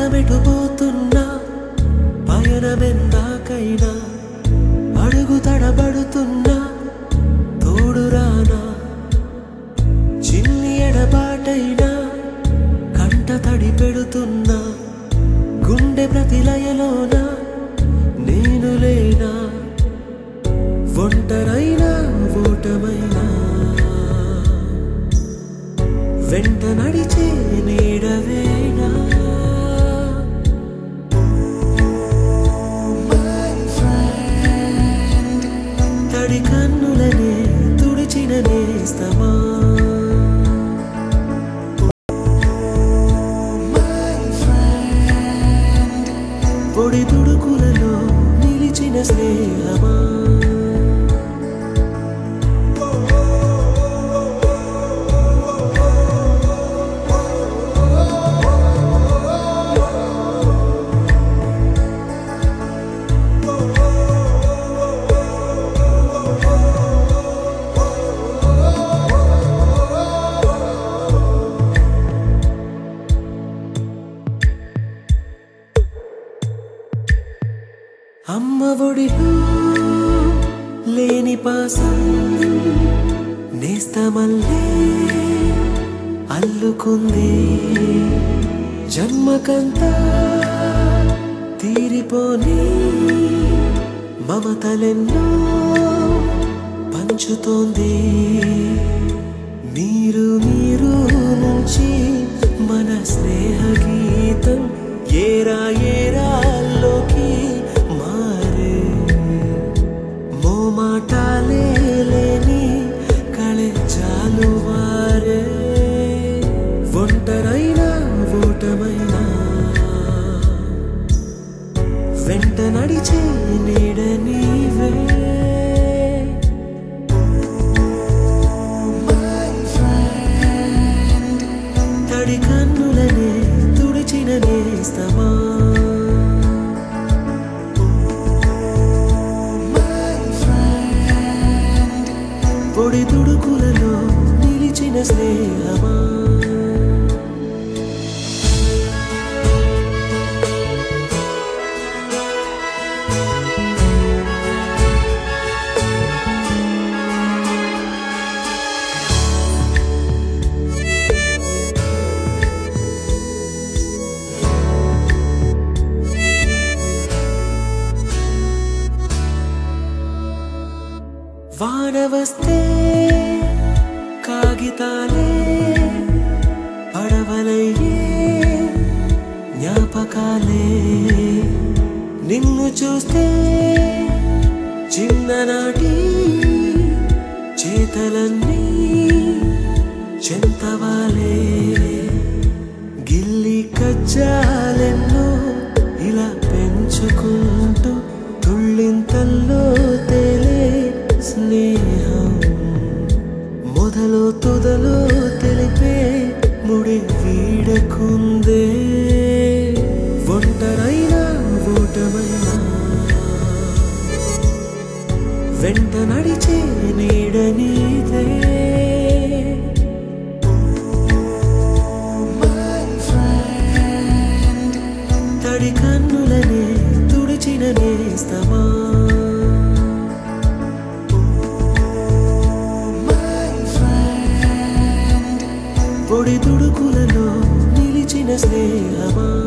ప్రాణమెటుపోతున్నా పయనమెందాకైనా అడుగు తడబడుతున్నా తోడురానా చిన్ని ఎడబాటైనా కంట తడి పెడుతున్నా గుండె ప్రతిలయలోన నేను లేనా ఒంటరైనా ఓటమైనా వెంట నడిచే నీడవేనా తడి కన్నులనే తుడిచిన నేస్తమా పొడి తుడుకులలో నిలిచిన స్నేహమా అమ్మ ఒడిలో లేని పాసం నేస్తమల్లే అల్లుకుంది జన్మకంతా తీరిపోని మమతలెన్నో పంచుతోంది మీరు మీరు నుంచి మన స్నేహ గీతం ఏరా ఏరాల్లోకి మారే మోమాటాలే లేని కళೆ చాలు వారే ఒంటరైనా ఓటమైనా వెంట నడిచే నీడ నీవే తడి కన్నులనే తుడిచిన నేస్తమా పొడి తుడుకులలో నిలిచిన స్నేహమా వాన వస్తే కాగితాలే పడవలయ్యే జ్ఞాపకాలే నిన్ను చూస్తే చిన్ననాటి చేతలన్నీ చెంతవాలే గిల్లి కజ్జాలెన్నో ఇలా పెంచుకుంటూ తుళ్ళింతల్లో తేలే స్నేహం మొదలు తుదలు తెలిపే ముడి వీడకుందే ఒంటరైనా ఓటమైనా వెంట నడిచే నీడ నీదే తడి కన్నులనే తుడిచిన నేస్తమా పొడి తుడుకులలో నిలిచిన స్నేహమా